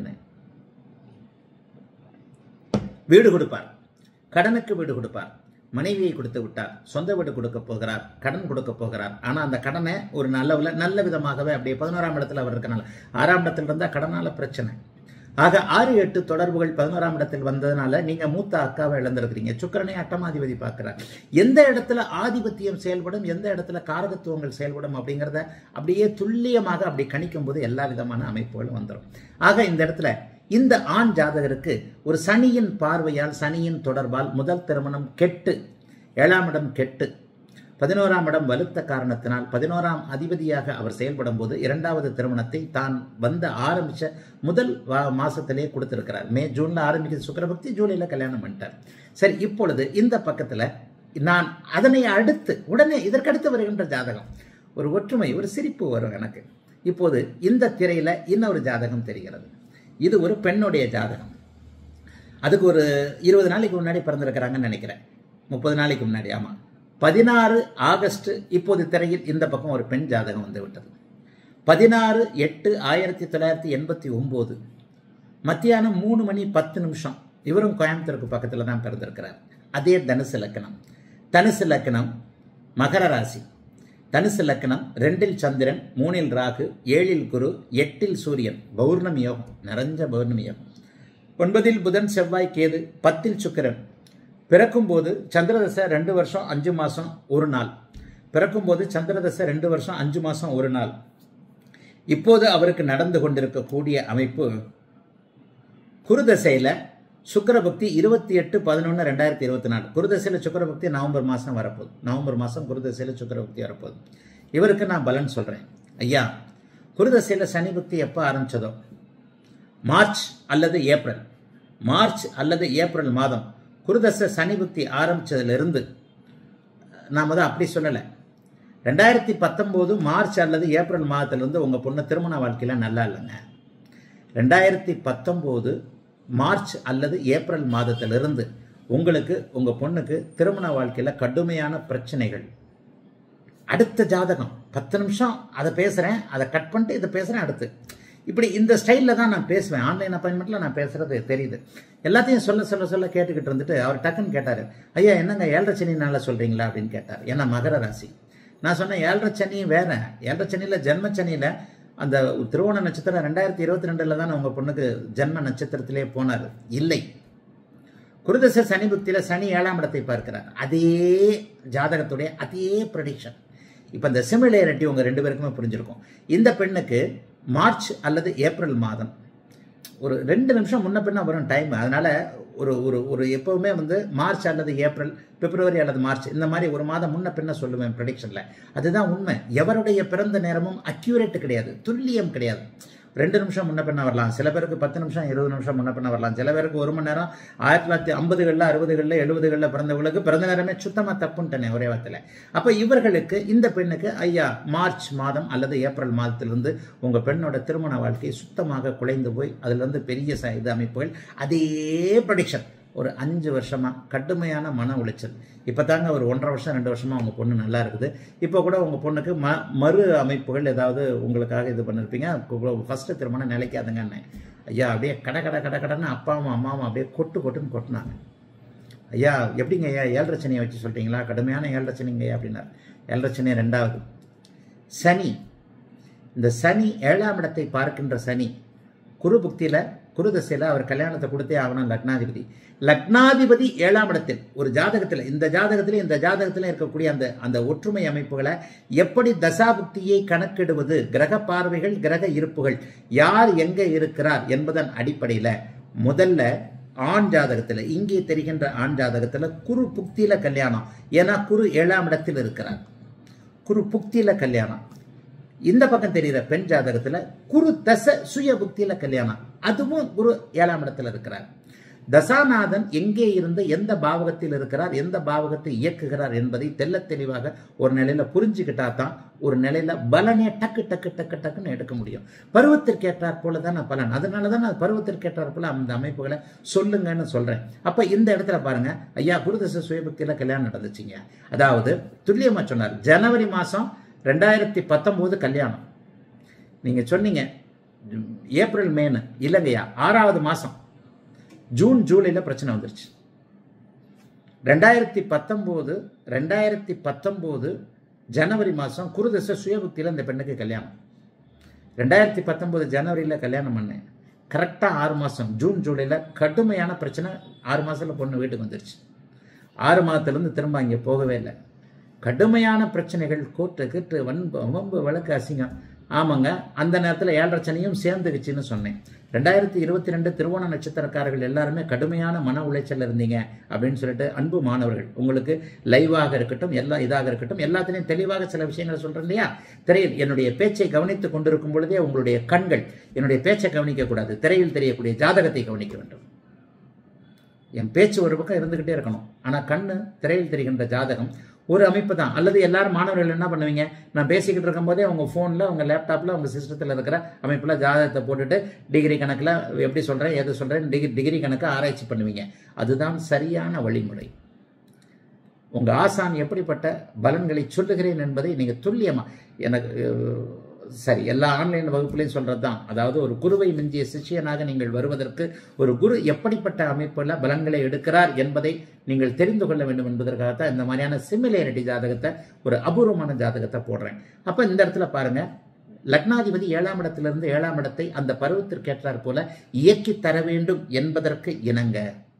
வீடு கொடுப்பார் கடனுக்கு வீடு கொடுப்பார் மனைவியை கொடுத்து விட்டார் சொந்த வீடு கொடுக்க போகிறார் கடன் கொடுக்க போகிறார் ஆனா அந்த கடனை ஒரு நல்ல நல்ல விதமாகவே அப்படியே பதினோராம் இடத்துல அவர் இருக்கனால ஆறாம் இடத்துல இருந்தா கடனால பிரச்சனை ஆக ஆறு எட்டு தொடர்புகள் பதினோராம் இடத்தில் வந்ததுனால நீங்க மூத்த அக்காவை இழந்திருக்கிறீங்க சுக்கரனை அட்டமாதிபதி பார்க்கிறார் எந்த இடத்துல ஆதிபத்தியம் செயல்படும் எந்த இடத்துல காரகத்துவங்கள் செயல்படும் அப்படிங்கிறத அப்படியே துல்லியமாக அப்படி கணிக்கும் போது எல்லா விதமான அமைப்புகளும் வந்துடும் ஆக இந்த இடத்துல இந்த ஆண் ஜாதகருக்கு ஒரு சனியின் பார்வையால் சனியின் தொடர்பால் முதல் திருமணம் கெட்டு ஏழாம் இடம் கெட்டு பதினோராம் இடம் வலுத்த காரணத்தினால் பதினோராம் அதிபதியாக அவர் செயல்படும் போது இரண்டாவது திருமணத்தை தான் வந்து ஆரம்பிச்ச முதல் வா- மாசத்திலே கொடுத்திருக்கிறார் மே ஜூன்ல ஆரம்பிக்கிறது சுக்கரபக்தி ஜூலைல கல்யாணம் பண்ணிட்டார் சரி இப்பொழுது இந்த பக்கத்துல நான் அதனை அடுத்து உடனே இதற்கடுத்து வருகின்ற ஜாதகம் ஒரு ஒற்றுமை ஒரு சிரிப்பு வரும் எனக்கு இப்போது இந்த திரையில இன்னொரு ஜாதகம் தெரிகிறது இது ஒரு பெண்ணுடைய ஜாதகம் அதுக்கு ஒரு இருபது நாளைக்கு முன்னாடி பிறந்திருக்கிறாங்கன்னு நினைக்கிறேன் முப்பது நாளைக்கு முன்னாடி ஆமாம் பதினாறு ஆகஸ்ட் இப்போது திரையில் இந்த பக்கம் ஒரு பெண் ஜாதகம் வந்து விட்டது பதினாறு எட்டு ஆயிரத்தி தொள்ளாயிரத்தி எண்பத்தி ஒம்பது மத்தியானம் மூணு மணி பத்து நிமிஷம் இவரும் கோயம்புத்தூருக்கு பக்கத்தில் தான் பிறந்திருக்கிறார் அதே தனுசு லக்கணம் தனுசு லக்கணம் மகர ராசி தனுசு லக்கணம் ரெண்டில் சந்திரன் மூணில் ராகு ஏழில் குரு எட்டில் சூரியன் பௌர்ணமி யோகம் நிறைஞ்ச பௌர்ணமி யோகம் ஒன்பதில் புதன் செவ்வாய் கேது பத்தில் சுக்கிரன் பிறக்கும்போது சந்திரதசை ரெண்டு வருஷம் அஞ்சு மாதம் ஒரு நாள் பிறக்கும்போது சந்திரதசை ரெண்டு வருஷம் அஞ்சு மாதம் ஒரு நாள் இப்போது அவருக்கு நடந்து கொண்டிருக்கக்கூடிய அமைப்பு குருதசையில் சுக்கரபக்தி இருபத்தி எட்டு பதினொன்று ரெண்டாயிரத்தி இருபத்தி நாலு குருதசையில் சுக்கரபக்தி நவம்பர் மாதம் வரப்போகுது நவம்பர் மாதம் குருதசையில் சுக்கரபக்தி வரப்போகுது இவருக்கு நான் பலன் சொல்கிறேன் ஐயா குருதசையில் சனி பக்தி எப்போ ஆரம்பிச்சதோ மார்ச் அல்லது ஏப்ரல் மார்ச் அல்லது ஏப்ரல் மாதம் குருதச சனி புக்தி ஆரம்பிச்சதிலிருந்து நாம் தான் அப்படி சொல்லலை ரெண்டாயிரத்தி பத்தொம்போது மார்ச் அல்லது ஏப்ரல் மாதத்திலிருந்து உங்கள் பொண்ணு திருமண வாழ்க்கையில் நல்லா இல்லைங்க ரெண்டாயிரத்தி பத்தொம்போது மார்ச் அல்லது ஏப்ரல் மாதத்திலிருந்து உங்களுக்கு உங்கள் பொண்ணுக்கு திருமண வாழ்க்கையில் கடுமையான பிரச்சனைகள் அடுத்த ஜாதகம் பத்து நிமிஷம் அதை பேசுகிறேன் அதை கட் பண்ணிட்டு இதை பேசுகிறேன் அடுத்து இப்படி இந்த ஸ்டைலில் தான் நான் பேசுவேன் ஆன்லைன் அப்பாயின்மெண்ட்டில் நான் பேசுகிறது தெரியுது எல்லாத்தையும் சொல்ல சொல்ல சொல்ல கேட்டுக்கிட்டு இருந்துட்டு அவர் டக்குன்னு கேட்டார் ஐயா என்னங்க ஏழரை சனினால சொல்கிறீங்களா அப்படின்னு கேட்டார் ஏன்னா மகர ராசி நான் சொன்னேன் ஏழரை சனி வேற ஏழரை சனியில் ஜென்ம சனியில் அந்த திருவோண நட்சத்திரம் ரெண்டாயிரத்தி இருபத்தி ரெண்டில் தான் உங்கள் பொண்ணுக்கு ஜென்ம நட்சத்திரத்திலே போனார் இல்லை குருதச சனி புக்தியில் சனி ஏழாம் இடத்தை பார்க்கிறார் அதே ஜாதகத்துடைய அதே ப்ரடிக்ஷன் இப்போ இந்த சிமிலேரிட்டி உங்கள் ரெண்டு பேருக்குமே புரிஞ்சிருக்கும் இந்த பெண்ணுக்கு மார்ச் அல்லது ஏப்ரல் மாதம் ஒரு ரெண்டு நிமிஷம் முன்ன பின்ன வரும் டைம் அதனால ஒரு ஒரு ஒரு எப்பவுமே வந்து மார்ச் அல்லது ஏப்ரல் பிப்ரவரி அல்லது மார்ச் இந்த மாதிரி ஒரு மாதம் முன்ன பின்ன சொல்லுவேன் ப்ரடிக்ஷனில் அதுதான் உண்மை எவருடைய பிறந்த நேரமும் அக்யூரேட் கிடையாது துல்லியம் கிடையாது ரெண்டு நிமிஷம் முன்ன பின்ன வரலாம் சில பேருக்கு பத்து நிமிஷம் இருபது நிமிஷம் முன்ன பின்ன வரலாம் சில பேருக்கு ஒரு மணி நேரம் ஆயிரத்தி தொள்ளாயிரத்தி ஐம்பதுகளில் அறுபதுகளில் எழுபதுகளில் பிறந்தவங்களுக்கு பிறந்த நேரமே சுத்தமாக தப்புன்ட்டனே ஒரே வார்த்தையில் அப்போ இவர்களுக்கு இந்த பெண்ணுக்கு ஐயா மார்ச் மாதம் அல்லது ஏப்ரல் மாதத்திலிருந்து உங்கள் பெண்ணோட திருமண வாழ்க்கை சுத்தமாக குலைந்து போய் அதுலேருந்து பெரிய ச இது அமைப்புகள் அதே ப்ரொடிக்ஷன் ஒரு அஞ்சு வருஷமாக கடுமையான மன உளைச்சல் இப்போ தாங்க ஒரு ஒன்றரை வருஷம் ரெண்டு வருஷமாக உங்கள் பொண்ணு நல்லா இருக்குது இப்போ கூட உங்கள் பொண்ணுக்கு ம மறு அமைப்புகள் ஏதாவது உங்களுக்காக இது பண்ணியிருப்பீங்க ஃபஸ்ட்டு திருமணம் நிலைக்காதுங்கன்னு ஐயா அப்படியே கட கட கட கடன்னு அப்பாவும் அம்மாவும் அப்படியே கொட்டு கொட்டுன்னு கொட்டினாங்க ஐயா எப்படிங்க ஐயா ஏழரை சனியை வச்சு சொல்லிட்டீங்களா கடுமையான ஏழரை சனிங்க ஐயா அப்படின்னார் ஏழரை சனி ரெண்டாவது சனி இந்த சனி ஏழாம் இடத்தை பார்க்கின்ற சனி குரு புக்தியில் குரு தசையில் அவர் கல்யாணத்தை கொடுத்தே ஆகணும் லக்னாதிபதி லக்னாதிபதி ஏழாம் இடத்தில் ஒரு ஜாதகத்தில் இந்த ஜாதகத்தில் இந்த ஜாதகத்தில் இருக்கக்கூடிய அந்த அந்த ஒற்றுமை அமைப்புகளை எப்படி தசாபுக்தியை கணக்கிடுவது கிரக பார்வைகள் கிரக இருப்புகள் யார் எங்கே இருக்கிறார் என்பதன் அடிப்படையில் முதல்ல ஆண் ஜாதகத்தில் இங்கே தெரிகின்ற ஆண் ஜாதகத்தில் குரு புக்தியில கல்யாணம் ஏன்னா குரு ஏழாம் இடத்தில் இருக்கிறார் குரு புக்தியில கல்யாணம் இந்த பக்கம் தெரிகிற பெண் ஜாதகத்துல குரு தச சுய புக்தியில கல்யாணம் அதுவும் குரு ஏழாம் இடத்துல இருக்கிறார் தசாநாதன் எங்கே இருந்து எந்த பாவகத்தில் இருக்கிறார் எந்த பாவகத்தை இயக்குகிறார் என்பதை தெல்ல தெளிவாக ஒரு நிலையில புரிஞ்சுக்கிட்டா தான் ஒரு நிலையில பலனே டக்கு டக்கு டக்கு டக்குன்னு எடுக்க முடியும் பருவத்திற்கு ஏற்றாற் போல தான் பலன் அதனால தான் நான் பருவத்திற்கு ஏற்றாற் போல அந்த அமைப்புகளை சொல்லுங்கன்னு சொல்றேன் அப்ப இந்த இடத்துல பாருங்க ஐயா குருதச சுயபக்தியில கல்யாணம் நடந்துச்சுங்க அதாவது துல்லியமா சொன்னார் ஜனவரி மாசம் ரெண்டாயிரத்தி பத்தொம்போது கல்யாணம் நீங்கள் சொன்னீங்க ஏப்ரல் மேனு இல்லைங்கய்யா ஆறாவது மாதம் ஜூன் ஜூலையில் பிரச்சனை வந்துருச்சு ரெண்டாயிரத்தி பத்தொம்போது ரெண்டாயிரத்தி பத்தொம்போது ஜனவரி மாதம் குருதச சுயபுக்தியில் இந்த பெண்ணுக்கு கல்யாணம் ரெண்டாயிரத்தி பத்தொம்போது ஜனவரியில் கல்யாணம் பண்ணேன் கரெக்டாக ஆறு மாதம் ஜூன் ஜூலையில் கடுமையான பிரச்சனை ஆறு மாதத்தில் பொண்ணு வீட்டுக்கு வந்துருச்சு ஆறு மாதத்துலேருந்து திரும்ப இங்கே போகவே இல்லை கடுமையான பிரச்சனைகள் கோர்ட்டு கிட்டு வன்பு வம்பு வழக்கு அசிங்கம் ஆமாங்க அந்த நேரத்தில் ஏழரை சனியும் சேர்ந்துக்குச்சுன்னு சொன்னேன் ரெண்டாயிரத்தி இருபத்தி ரெண்டு திருவோண நட்சத்திரக்காரர்கள் எல்லாருமே கடுமையான மன உளைச்சல் இருந்தீங்க அப்படின்னு சொல்லிட்டு அன்பு மாணவர்கள் உங்களுக்கு லைவாக இருக்கட்டும் எல்லா இதாக இருக்கட்டும் எல்லாத்திலையும் தெளிவாக சில விஷயங்களை சொல்கிறேன் இல்லையா திரையில் என்னுடைய பேச்சை கவனித்துக் கொண்டிருக்கும் பொழுதே உங்களுடைய கண்கள் என்னுடைய பேச்சை கவனிக்கக்கூடாது திரையில் தெரியக்கூடிய ஜாதகத்தை கவனிக்க வேண்டும் என் பேச்சு ஒரு பக்கம் இருந்துகிட்டே இருக்கணும் ஆனால் கண்ணு திரையில் தெரிகின்ற ஜாதகம் ஒரு அமைப்பு தான் அல்லது எல்லாரும் மாணவர்கள் என்ன பண்ணுவீங்க நான் பேசிக்கிட்டு இருக்கும்போதே உங்கள் ஃபோனில் உங்கள் லேப்டாப்பில் உங்கள் சிஸ்டத்தில் இருக்கிற அமைப்பில் ஜாதகத்தை போட்டுட்டு டிகிரி கணக்கில் எப்படி சொல்கிறேன் எது சொல்கிறேன் டிகிரி டிகிரி கணக்கு ஆராய்ச்சி பண்ணுவீங்க அதுதான் சரியான வழிமுறை உங்கள் ஆசான் எப்படிப்பட்ட பலன்களை சொல்லுகிறேன் என்பதை நீங்கள் துல்லியமாக எனக்கு சரி எல்லா ஆன்லைன் வகுப்புலையும் சொல்கிறது தான் அதாவது ஒரு குருவை மிஞ்சிய சிஷியனாக நீங்கள் வருவதற்கு ஒரு குரு எப்படிப்பட்ட அமைப்பில் பலன்களை எடுக்கிறார் என்பதை நீங்கள் தெரிந்து கொள்ள வேண்டும் என்பதற்காகத்தான் இந்த மாதிரியான சிமிலேரிட்டி ஜாதகத்தை ஒரு அபூர்வமான ஜாதகத்தை போடுறேன் அப்போ இந்த இடத்துல பாருங்க லக்னாதிபதி ஏழாம் இடத்திலிருந்து ஏழாம் இடத்தை அந்த பருவத்திற்கு ஏற்றார் போல இயக்கி தர வேண்டும் என்பதற்கு இணங்க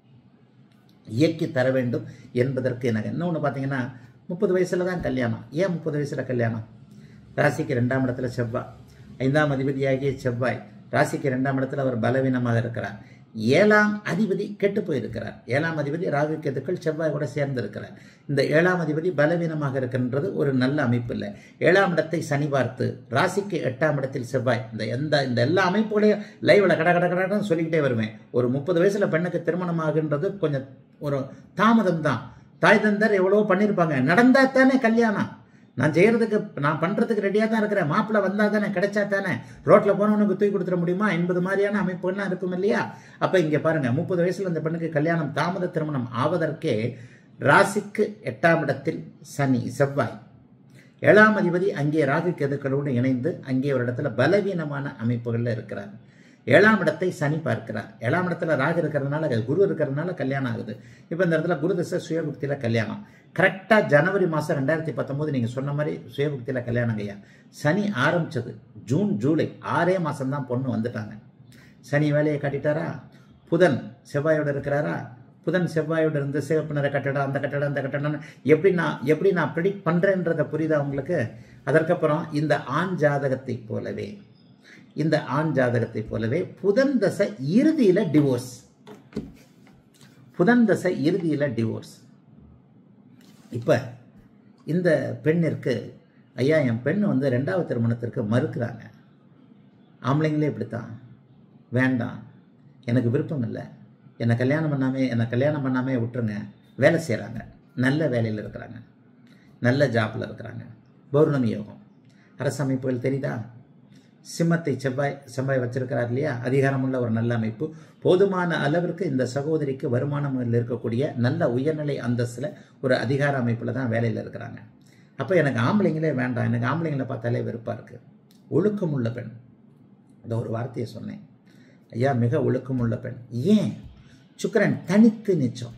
இயக்கி தர வேண்டும் என்பதற்கு இணங்க இன்னொன்று பார்த்தீங்கன்னா முப்பது வயசுல தான் கல்யாணம் ஏன் முப்பது வயசுல கல்யாணம் ராசிக்கு ரெண்டாம் இடத்துல செவ்வாய் ஐந்தாம் அதிபதியாகிய செவ்வாய் ராசிக்கு ரெண்டாம் இடத்துல அவர் பலவீனமாக இருக்கிறார் ஏழாம் அதிபதி கெட்டு போயிருக்கிறார் ஏழாம் அதிபதி ராகு கேதுக்கள் செவ்வாய் கூட சேர்ந்திருக்கிறார் இந்த ஏழாம் அதிபதி பலவீனமாக இருக்கின்றது ஒரு நல்ல அமைப்பு இல்லை ஏழாம் இடத்தை சனி பார்த்து ராசிக்கு எட்டாம் இடத்தில் செவ்வாய் இந்த எந்த இந்த எல்லா அமைப்புகளையும் லைவ்ல கட கட கடன்னு சொல்லிக்கிட்டே வருவேன் ஒரு முப்பது வயசுல பெண்ணுக்கு திருமணம் ஆகுன்றது கொஞ்சம் ஒரு தாமதம் தான் தாய் தந்தர் எவ்வளவோ பண்ணியிருப்பாங்க நடந்தா தானே கல்யாணம் நான் செய்யறதுக்கு நான் பண்றதுக்கு ரெடியாக தான் இருக்கிறேன் மாப்பிள்ளை வந்தா தானே கிடைச்சா தானே ரோட்ல போனவனுக்கு தூக்கி கொடுத்துட முடியுமா என்பது மாதிரியான அமைப்புகள்லாம் இருக்கும் இல்லையா அப்ப இங்க பாருங்க முப்பது வயசுல இந்த பெண்ணுக்கு கல்யாணம் தாமத திருமணம் ஆவதற்கே ராசிக்கு எட்டாம் இடத்தில் சனி செவ்வாய் ஏழாம் அதிபதி அங்கே ராகு கேதுக்களோடு இணைந்து அங்கே ஒரு இடத்துல பலவீனமான அமைப்புகள்ல இருக்கிறார் ஏழாம் இடத்தை சனி பார்க்கிறார் ஏழாம் இடத்துல ராகு இருக்கிறதுனால குரு இருக்கிறதுனால கல்யாணம் ஆகுது இப்போ இந்த இடத்துல குரு திசை சுயபுக்தியில கல்யாணம் கரெக்டாக ஜனவரி மாதம் ரெண்டாயிரத்தி பத்தொம்போது நீங்கள் சொன்ன மாதிரி சுயபுக்தியில் கல்யாணம் ஐயா சனி ஆரம்பிச்சது ஜூன் ஜூலை ஆறே மாதம்தான் பொண்ணு வந்துட்டாங்க சனி வேலையை காட்டிட்டாரா புதன் செவ்வாயோட இருக்கிறாரா புதன் செவ்வாயோட இருந்து சிவப்பு நிற கட்டடம் அந்த கட்டடம் அந்த கட்டடம் எப்படி நான் எப்படி நான் ப்ரிடிக்ட் பண்ணுறேன்றதை புரியுதா உங்களுக்கு அதற்கப்புறம் இந்த ஆண் ஜாதகத்தை போலவே இந்த ஆண் ஜாதகத்தை போலவே புதன் தசை இறுதியில் டிவோர்ஸ் புதன் தசை இறுதியில் டிவோர்ஸ் இப்போ இந்த பெண்ணிற்கு ஐயா என் பெண் வந்து ரெண்டாவது திருமணத்திற்கு மறுக்கிறாங்க ஆம்பளைங்களே இப்படித்தான் வேண்டாம் எனக்கு விருப்பம் இல்லை என்னை கல்யாணம் பண்ணாமே என்னை கல்யாணம் பண்ணாமே விட்டுருங்க வேலை செய்கிறாங்க நல்ல வேலையில் இருக்கிறாங்க நல்ல ஜாப்பில் இருக்கிறாங்க பௌர்ணமி யோகம் அரசு அமைப்புகள் தெரியுதா சிம்மத்தை செவ்வாய் செவ்வாய் வச்சிருக்கிறார் இல்லையா அதிகாரமுள்ள ஒரு நல்ல அமைப்பு போதுமான அளவிற்கு இந்த சகோதரிக்கு வருமானம் இருக்கக்கூடிய நல்ல உயர்நிலை அந்தஸ்தில் ஒரு அதிகார அமைப்பில் தான் வேலையில் இருக்கிறாங்க அப்போ எனக்கு ஆம்பளைங்களே வேண்டாம் எனக்கு ஆம்பளைங்களை பார்த்தாலே வெறுப்பாக இருக்குது ஒழுக்கமுள்ள பெண் இந்த ஒரு வார்த்தையை சொன்னேன் ஐயா மிக ஒழுக்கமுள்ள பெண் ஏன் சுக்கரன் தனித்து நிச்சம்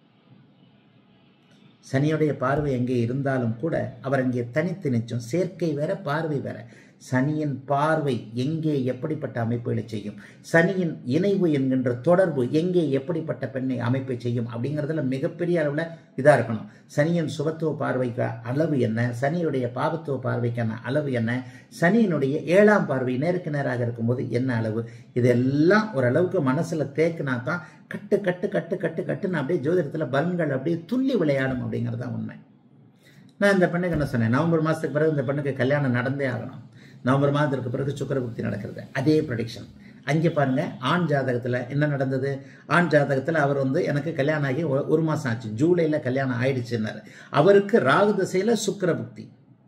சனியுடைய பார்வை எங்கே இருந்தாலும் கூட அவர் அங்கே தனித்து நிச்சம் சேர்க்கை வேற பார்வை வேற சனியின் பார்வை எங்கே எப்படிப்பட்ட அமைப்புகளை செய்யும் சனியின் இணைவு என்கின்ற தொடர்பு எங்கே எப்படிப்பட்ட பெண்ணை அமைப்பை செய்யும் அப்படிங்கிறதுல மிகப்பெரிய அளவில் இதாக இருக்கணும் சனியின் சுபத்துவ பார்வைக்கு அளவு என்ன சனியுடைய பாவத்துவ பார்வைக்கான அளவு என்ன சனியினுடைய ஏழாம் பார்வை நேருக்கு நேராக இருக்கும்போது என்ன அளவு இதெல்லாம் ஓரளவுக்கு மனசில் தேக்கினா தான் கட்டு கட்டு கட்டு கட்டு கட்டுன்னு அப்படியே ஜோதிடத்தில் பலன்கள் அப்படியே துள்ளி விளையாடும் அப்படிங்கிறது தான் உண்மை நான் இந்த பெண்ணுக்கு என்ன சொன்னேன் நவம்பர் மாதத்துக்கு பிறகு இந்த பெண்ணுக்கு கல்யாணம் நடந்தே ஆகணும் நவம்பர் மாதத்திற்கு பிறகு சுக்கரபுக்தி நடக்கிறது அதே ப்ரொடிக்ஷன் அங்கே பாருங்க ஆண் ஜாதகத்தில் என்ன நடந்தது ஆண் ஜாதகத்தில் அவர் வந்து எனக்கு கல்யாணம் ஆகி ஒரு- ஒரு மாதம் ஆச்சு ஜூலையில் கல்யாணம் ஆயிடுச்சுன்னாரு அவருக்கு ராகு திசையில் சுக்கரபுக்தி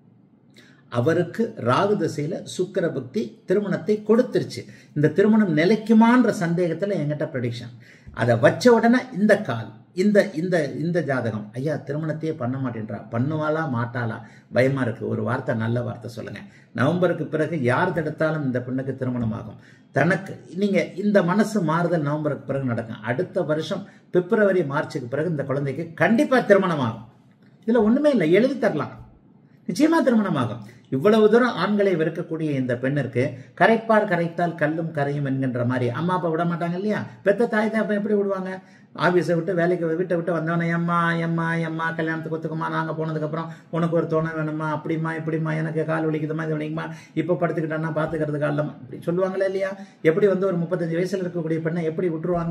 அவருக்கு ராகு திசையில சுக்கிர புக்தி திருமணத்தை கொடுத்துருச்சு இந்த திருமணம் நிலைக்குமான்ற சந்தேகத்துல என்கிட்ட ப்ரெடிக்ஷன் அதை வச்ச உடனே இந்த கால் இந்த இந்த இந்த ஜாதகம் ஐயா திருமணத்தையே பண்ண மாட்டேன்றா பண்ணுவாளா மாட்டாளா பயமா இருக்கு ஒரு வார்த்தை நல்ல வார்த்தை சொல்லுங்க நவம்பருக்கு பிறகு யார் தடுத்தாலும் இந்த பெண்ணுக்கு திருமணம் ஆகும் தனக்கு நீங்க இந்த மனசு மாறுதல் நவம்பருக்கு பிறகு நடக்கும் அடுத்த வருஷம் பிப்ரவரி மார்ச்சுக்கு பிறகு இந்த குழந்தைக்கு கண்டிப்பா திருமணம் ஆகும் இதுல ஒண்ணுமே இல்லை எழுதி தரலாம் நிச்சயமா திருமணமாகும் இவ்வளவு தூரம் ஆண்களை வெறுக்கக்கூடிய இந்த பெண்ணிற்கு கரைப்பார் கரைத்தால் கல்லும் கரையும் என்கின்ற மாதிரி அம்மா அப்பா விட மாட்டாங்க இல்லையா பெத்த தாய் தான் எப்படி விடுவாங்க ஆபீஸை விட்டு வேலைக்கு வீட்டை விட்டு வந்தவனே எம்மா எம்மா எம்மா கல்யாணத்துக்கு ஒத்துக்குமா நாங்கள் போனதுக்கப்புறம் உனக்கு ஒரு துணை வேணுமா அப்படிமா இப்படிமா எனக்கு கால் வலிக்குதுமா இது வலிக்குமா இப்போ படுத்துக்கிட்டான்னா பார்த்துக்கிறது காலம் அப்படி சொல்லுவாங்களே இல்லையா எப்படி வந்து ஒரு முப்பத்தஞ்சு வயசுல இருக்கக்கூடிய பெண்ணை எப்படி விட்டுருவாங்க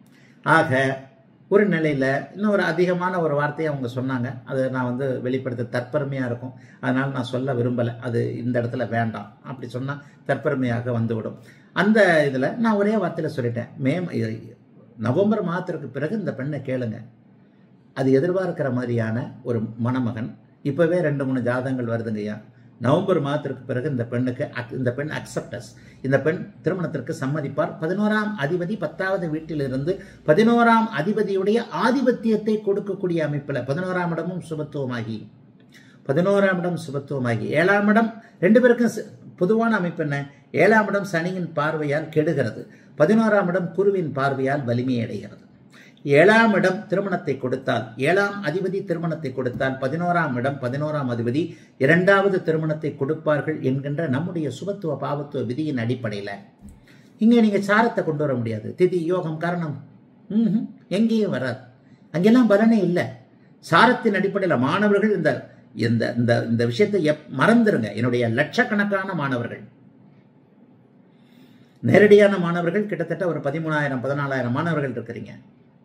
ஆக ஒரு நிலையில் இன்னும் ஒரு அதிகமான ஒரு வார்த்தையை அவங்க சொன்னாங்க அது நான் வந்து வெளிப்படுத்த தற்பெருமையாக இருக்கும் அதனால் நான் சொல்ல விரும்பலை அது இந்த இடத்துல வேண்டாம் அப்படி சொன்னால் தற்பெருமையாக வந்துவிடும் அந்த இதில் நான் ஒரே வார்த்தையில் சொல்லிட்டேன் மே நவம்பர் மாதத்திற்கு பிறகு இந்த பெண்ணை கேளுங்க அது எதிர்பார்க்கிற மாதிரியான ஒரு மணமகன் இப்போவே ரெண்டு மூணு ஜாதகங்கள் வருதுங்கய்யா நவம்பர் மாதத்திற்கு பிறகு இந்த பெண்ணுக்கு ac- இந்த பெண் அக்செப்டஸ் இந்த பெண் திருமணத்திற்கு சம்மதிப்பார் பதினோராம் அதிபதி பத்தாவது வீட்டிலிருந்து பதினோராம் அதிபதியுடைய ஆதிபத்தியத்தை கொடுக்கக்கூடிய அமைப்பில் பதினோராம் இடமும் சுபத்துவமாகி பதினோராம் இடம் சுபத்துவமாகி ஏழாம் இடம் ரெண்டு பேருக்கும் ச- பொதுவான அமைப்பு என்ன ஏழாம் இடம் சனியின் பார்வையால் கெடுகிறது பதினோராம் இடம் குருவின் பார்வையால் வலிமை அடைகிறது ஏழாம் இடம் திருமணத்தை கொடுத்தால் ஏழாம் அதிபதி திருமணத்தை கொடுத்தால் பதினோராம் இடம் பதினோராம் அதிபதி இரண்டாவது திருமணத்தை கொடுப்பார்கள் என்கின்ற நம்முடைய சுபத்துவ பாவத்துவ விதியின் அடிப்படையில் இங்கே நீங்க சாரத்தை கொண்டு வர முடியாது திதி யோகம் காரணம் ம்ஹும். எங்கேயும் வராது அங்கெல்லாம் பலனே இல்லை சாரத்தின் அடிப்படையில் மாணவர்கள் இந்த இந்த இந்த இந்த விஷயத்தை எப் மறந்துருங்க என்னுடைய லட்சக்கணக்கான மாணவர்கள் நேரடியான மாணவர்கள் கிட்டத்தட்ட ஒரு பதிமூணாயிரம் பதினாலாயிரம் மாணவர்கள் இருக்கிறீங்க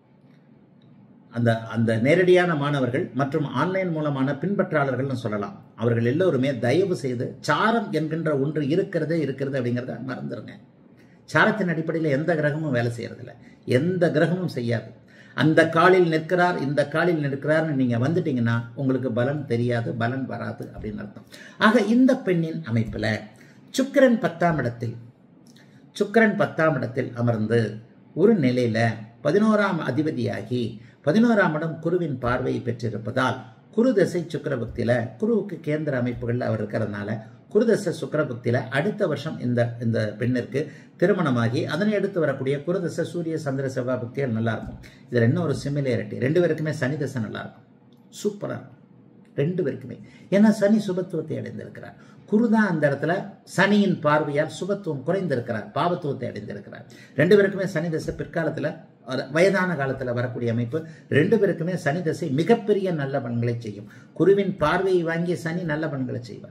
அந்த அந்த நேரடியான மாணவர்கள் மற்றும் ஆன்லைன் மூலமான பின்பற்றாளர்கள்னு சொல்லலாம் அவர்கள் எல்லோருமே தயவு செய்து சாரம் என்கின்ற ஒன்று இருக்கிறது இருக்கிறது அப்படிங்கிறத மறந்துருங்க சாரத்தின் அடிப்படையில் எந்த கிரகமும் வேலை செய்யறதில்ல எந்த கிரகமும் செய்யாது அந்த காலில் நிற்கிறார் இந்த காலில் நிற்கிறார்னு நீங்க வந்துட்டீங்கன்னா உங்களுக்கு பலன் தெரியாது பலன் வராது அப்படின்னு அர்த்தம் ஆக இந்த பெண்ணின் அமைப்புல சுக்கிரன் பத்தாம் இடத்தில் சுக்கிரன் பத்தாம் இடத்தில் அமர்ந்து ஒரு நிலையில பதினோராம் அதிபதியாகி பதினோராம் இடம் குருவின் பார்வையை பெற்றிருப்பதால் குரு தசை சுக்கரபக்தியில குருவுக்கு கேந்திர அமைப்புகள் அவர் இருக்கிறதுனால குருதச சுக்கரபக்தியில அடுத்த வருஷம் இந்த இந்த பெண்ணிற்கு திருமணமாகி அதனை அடுத்து வரக்கூடிய குருதச சூரிய சந்திர செவ்வாய் பக்திகள் நல்லா இருக்கும் இதுல இன்னும் ஒரு சிமிலேரிட்டி ரெண்டு பேருக்குமே சனி தசை நல்லா இருக்கும் சூப்பரா இருக்கும் ரெண்டு பேருக்குமே ஏன்னா சனி சுபத்துவத்தை அடைந்திருக்கிறார் குரு தான் அந்த இடத்துல சனியின் பார்வையால் சுபத்துவம் குறைந்திருக்கிறார் பாவத்துவத்தை அடைந்திருக்கிறார் ரெண்டு பேருக்குமே சனி தசை பிற்காலத்தில் வயதான காலத்தில் வரக்கூடிய அமைப்பு ரெண்டு பேருக்குமே சனி தசை மிகப்பெரிய நல்ல பலன்களை செய்யும் குருவின் பார்வையை வாங்கிய சனி நல்ல பலன்களை செய்வார்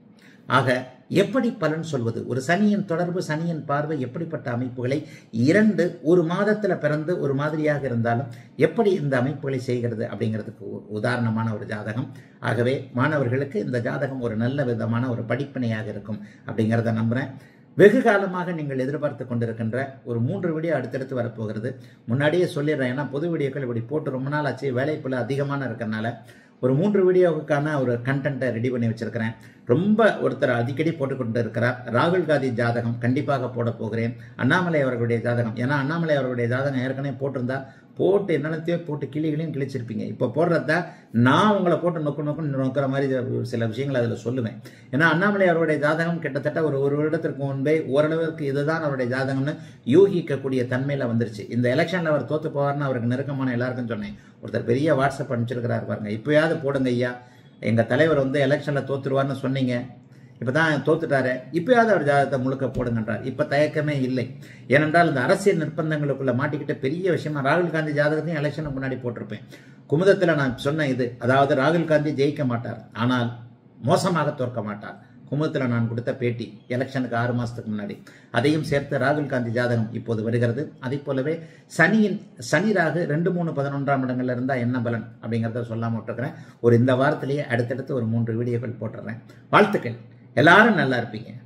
ஆக எப்படி பலன் சொல்வது ஒரு சனியின் தொடர்பு சனியின் பார்வை எப்படிப்பட்ட அமைப்புகளை இரண்டு ஒரு மாதத்துல பிறந்து ஒரு மாதிரியாக இருந்தாலும் எப்படி இந்த அமைப்புகளை செய்கிறது அப்படிங்கிறதுக்கு உ- உதாரணமான ஒரு ஜாதகம் ஆகவே மாணவர்களுக்கு இந்த ஜாதகம் ஒரு நல்ல விதமான ஒரு படிப்பினையாக இருக்கும் அப்படிங்கிறத நம்புறேன் வெகு காலமாக நீங்கள் எதிர்பார்த்து கொண்டிருக்கின்ற ஒரு மூன்று வீடியோ அடுத்தடுத்து வரப்போகிறது முன்னாடியே சொல்லிடுறேன் ஏன்னா பொது வீடியோக்கள் இப்படி போட்டு ரொம்ப நாள் ஆச்சு வேலைப்புல அதிகமான இருக்கறனால ஒரு மூன்று வீடியோவுக்கான ஒரு கண்டென்ட்டை ரெடி பண்ணி வச்சிருக்கிறேன் ரொம்ப ஒருத்தர் அடிக்கடி போட்டுக்கொண்டு இருக்கிறார் ராகுல் காந்தி ஜாதகம் கண்டிப்பாக போட போகிறேன் அண்ணாமலை அவர்களுடைய ஜாதகம் ஏன்னா அண்ணாமலை அவர்களுடைய ஜாதகம் ஏற்கனவே போட்டிருந்தா போட்டு என்னென்னத்தையோ போட்டு கிளிகளையும் கிழிச்சிருப்பீங்க இப்போ போடுறத நான் உங்களை போட்டு நொக்கு நொக்கு நொக்கிற மாதிரி இது சில விஷயங்களை அதில் சொல்லுவேன் ஏன்னா அண்ணாமலை அவருடைய ஜாதகம் கிட்டத்தட்ட ஒரு ஒரு வருடத்திற்கு முன்பே ஓரளவுக்கு இதுதான் அவருடைய ஜாதகம்னு யூகிக்கக்கூடிய தன்மையில் வந்துருச்சு இந்த எலெக்ஷனில் அவர் தோத்து போவார்னு அவருக்கு நெருக்கமான எல்லாருக்கும் சொன்னேன் ஒருத்தர் பெரிய வாட்ஸ்அப் அனுப்பிச்சிருக்கிறார் பாருங்க இப்போயாவது போடுங்க ஐயா எங்கள் தலைவர் வந்து எலெக்ஷனில் தோத்துருவார்னு சொன்னீங்க இப்போ தான் தோத்துட்டாரு இப்போயாவது அவர் ஜாதகத்தை முழுக்க போடுங்கன்றார் இப்போ தயக்கமே இல்லை ஏனென்றால் இந்த அரசியல் நிர்பந்தங்களுக்குள்ள மாட்டிக்கிட்ட பெரிய விஷயமா ராகுல் காந்தி ஜாதகத்தையும் எலெக்ஷனுக்கு முன்னாடி போட்டிருப்பேன் குமுதத்தில் நான் சொன்ன இது அதாவது ராகுல் காந்தி ஜெயிக்க மாட்டார் ஆனால் மோசமாக தோற்க மாட்டார் குமுதத்தில் நான் கொடுத்த பேட்டி எலெக்ஷனுக்கு ஆறு மாசத்துக்கு முன்னாடி அதையும் சேர்த்து ராகுல் காந்தி ஜாதகம் இப்போது வருகிறது அதை போலவே சனியின் சனி ராகு ரெண்டு மூணு பதினொன்றாம் இடங்கள்ல இருந்தா என்ன பலன் அப்படிங்கிறத சொல்லாம விட்டுருக்கிறேன் ஒரு இந்த வாரத்திலேயே அடுத்தடுத்து ஒரு மூன்று வீடியோக்கள் போட்டுறேன் வாழ்த்துக்கள் எல்லாரும் நல்லா இருப்பீங்க